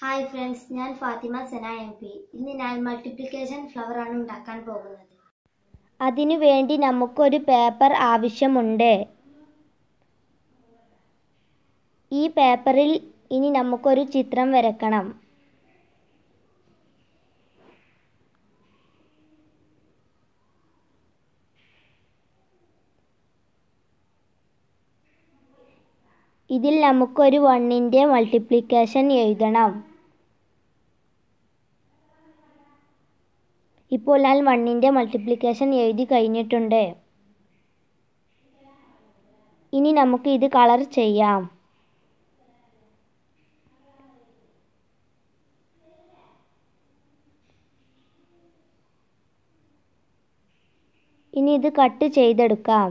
hi friends ഞാൻ Fathima Senna M P ഇന്ന് ഞാൻ മൾട്ടിപ്ലിക്കേഷൻ ഫ്ലവർ ആണ് ഉണ്ടാക്കാൻ പോകുന്നത് അതിനു വേണ്ടി നമുക്കൊരു പേപ്പർ ആവശ്യമുണ്ട് ഈ പേപ്പറിൽ ഇനി നമുക്കൊരു ചിത്രം വരക്കണം ഇതിൽ നമുക്കൊരു വണ്ണിൻ്റെ മൾട്ടിപ്ലിക്കേഷൻ എഴുതണം ഇപ്പോൾ ഞാൻ വണ്ണിൻ്റെ മൾട്ടിപ്ലിക്കേഷൻ എഴുതി കഴിഞ്ഞിട്ടുണ്ട് ഇനി നമുക്ക് ഇത് കളർ ചെയ്യാം ഇനി ഇത് കട്ട് ചെയ്തെടുക്കാം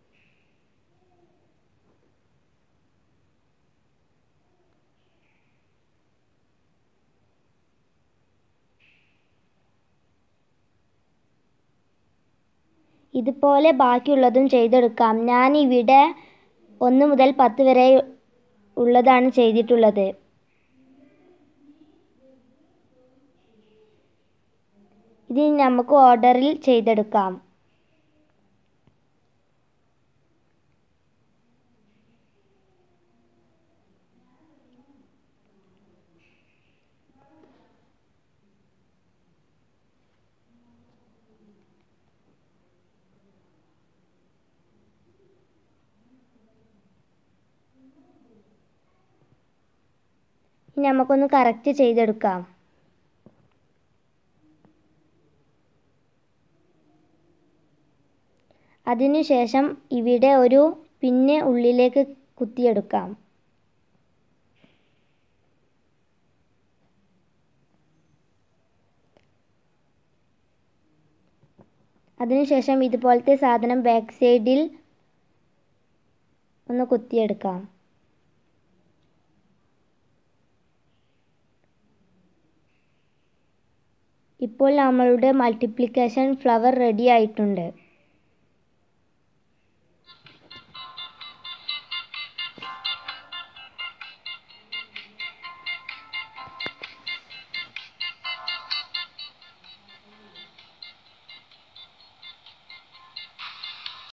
ഇതുപോലെ ബാക്കിയുള്ളതും ചെയ്തെടുക്കാം ഞാൻ ഇവിടെ ഒന്ന് മുതൽ പത്ത് വരെ ഉള്ളതാണ് ചെയ്തിട്ടുള്ളത് ഇത് നമുക്ക് ഓർഡറിൽ ചെയ്തെടുക്കാം ഇനി നമുക്കൊന്ന് കറക്റ്റ് ചെയ്തെടുക്കാം അതിനുശേഷം ഇവിടെ ഒരു പിന്ന് ഉള്ളിലേക്ക് കുത്തിയെടുക്കാം അതിനുശേഷം ഇതുപോലത്തെ സാധനം ബാക്ക് സൈഡിൽ ഒന്ന് കുത്തിയെടുക്കാം ഇപ്പോൾ നമ്മളുടെ മൾട്ടിപ്ലിക്കേഷൻ ഫ്ലവർ റെഡി ആയിട്ടുണ്ട്